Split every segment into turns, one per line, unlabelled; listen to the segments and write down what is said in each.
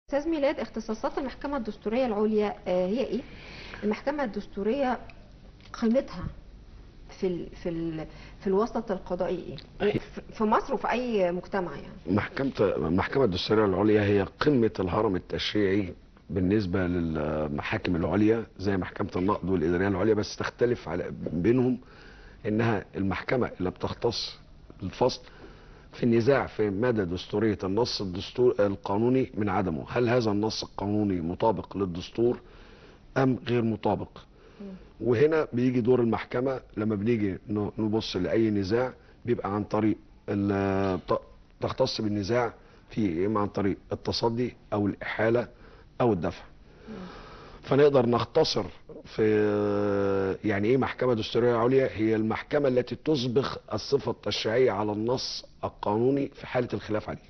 استاذ ميلاد اختصاصات المحكمة الدستورية العليا آه، هي ايه؟ المحكمة الدستورية قيمتها في ال في ال في الوسط القضائي ايه؟ في- في مصر وفي اي مجتمع يعني
محكمة المحكمة الدستورية العليا هي قمة الهرم التشريعي بالنسبة للمحاكم العليا زي محكمة النقد والإدارية العليا بس تختلف على بينهم إنها المحكمة اللي بتختص الفصل في النزاع في مدى دستورية النص الدستور القانوني من عدمه هل هذا النص القانوني مطابق للدستور أم غير مطابق وهنا بيجي دور المحكمة لما بنيجي ن- نبص لأي نزاع بيبقى عن طريق ال- ت- تختص بالنزاع في إما عن طريق التصدي أو الإحالة أو الدفع فنقدر نختصر في يعني ايه محكمة دستورية عليا هي المحكمة التي تصبغ الصفة التشريعية على النص القانوني في حالة الخلاف عليه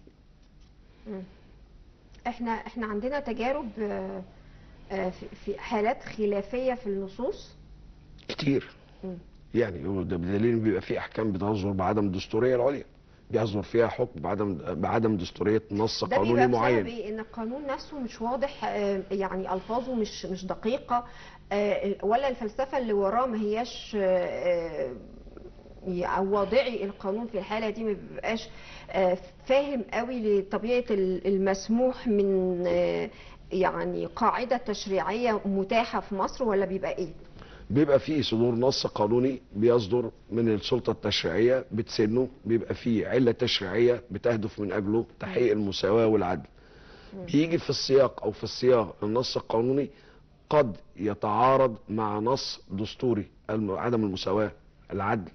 احنا احنا عندنا تجارب آه، آه، في- في حالات خلافية في النصوص
كتير
مم.
يعني هو ده بدليل إن بيبقى في احكام بتصدر بعدم الدستوريه العليا بيصدر فيها حكم بعدم بعدم دستوريه نص
ده
قانوني
بيبقى بسبب
معين
ايه؟ ان القانون نفسه مش واضح آه، يعني الفاظه مش مش دقيقة آه، ولا الفلسفة اللي وراه ما هياش آه، آه، او واضعي القانون في الحالة دي ما بيبقاش آه، فاهم قوي لطبيعة ال- المسموح من آه، يعني قاعدة تشريعية متاحة في مصر ولا بيبقى ايه؟
بيبقى فيه صدور نص قانوني بيصدر من السلطه التشريعيه بتسنه بيبقى فيه عله تشريعيه بتهدف من اجله تحقيق المساواه والعدل بيجي في السياق او في السياق النص القانوني قد يتعارض مع نص دستوري الم- عدم المساواه العدل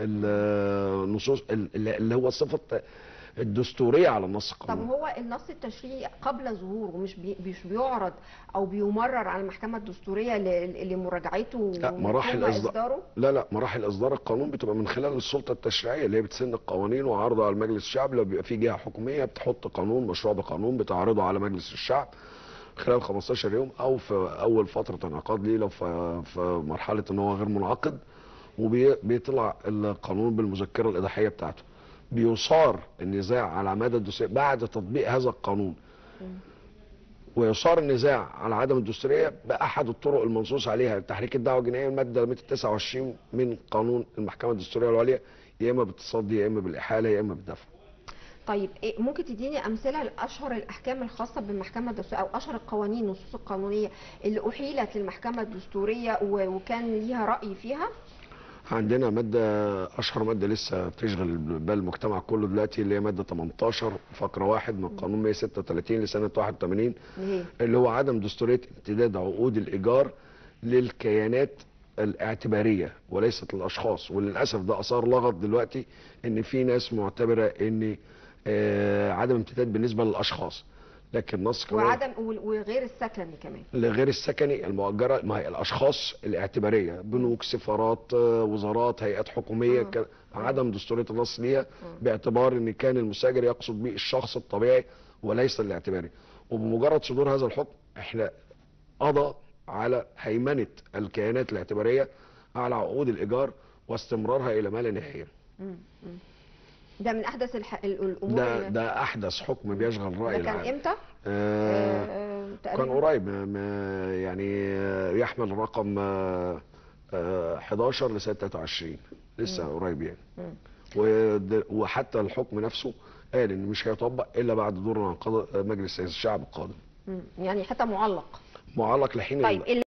النصوص اللي هو الصفه الدستوريه على النص
طب
القانوني
هو النص التشريعي قبل ظهوره مش بي مش بيعرض او بيمرر على المحكمة الدستورية ل- لمراجعته
لا، مراحل
ثم
إصدار-
اصداره؟
لا لا مراحل اصدار القانون بتبقى من خلال السلطه التشريعيه اللي هي بتسن القوانين وعرضها على مجلس الشعب لو بيبقى في جهه حكوميه بتحط قانون مشروع بقانون بتعرضه على مجلس الشعب خلال 15 يوم او في اول فتره انعقاد ليه لو في في مرحله ان هو غير منعقد وبيطلع القانون بالمذكره الاضاحيه بتاعته بيصار النزاع على مدى الدستوريه بعد تطبيق هذا القانون ويصار النزاع على عدم الدستوريه باحد الطرق المنصوص عليها تحريك الدعوه الجنائيه الماده 129 من قانون المحكمه الدستوريه العليا يا اما بالتصدي يا اما بالاحاله يا اما بالدفع
طيب إيه ممكن تديني امثله لاشهر الاحكام الخاصه بالمحكمه الدستوريه او اشهر القوانين النصوص القانونيه اللي احيلت للمحكمه الدستوريه و- وكان ليها راي فيها
عندنا ماده اشهر ماده لسه بتشغل بال المجتمع كله دلوقتي اللي هي ماده 18 فقره واحد من قانون 136 لسنه 81
اللي هي
اللي هو عدم دستوريه امتداد عقود الايجار للكيانات الاعتباريه وليست للاشخاص وللاسف ده اثار لغط دلوقتي ان في ناس معتبره ان آه، عدم امتداد بالنسبه للاشخاص لكن نص كمان
وعدم و- وغير السكني كمان
لغير السكني المؤجره ما هي الاشخاص الاعتباريه بنوك سفارات آه، وزارات هيئات حكوميه
آه.
كان- عدم دستوريه النص ليها باعتبار ان كان المستاجر يقصد به الشخص الطبيعي وليس الاعتباري وبمجرد صدور هذا الحكم احنا قضى على هيمنه الكيانات الاعتباريه على عقود الايجار واستمرارها الى ما لا نهايه
ده من احدث الح... ال- الامور
ده
اللي-
ده احدث حكم بيشغل الراي
ده كان
العام
امتى؟
آه
آه،
كان
تقريبا
قريب ما- ما- يعني آه، يحمل رقم آه، آه، 11 لسنه 23 لسه قريب يعني
مم.
ود- وحتى الحكم نفسه قال ان مش هيطبق الا بعد دور انعقاد مجلس الشعب القادم
مم. يعني حتى معلق
معلق لحين
طيب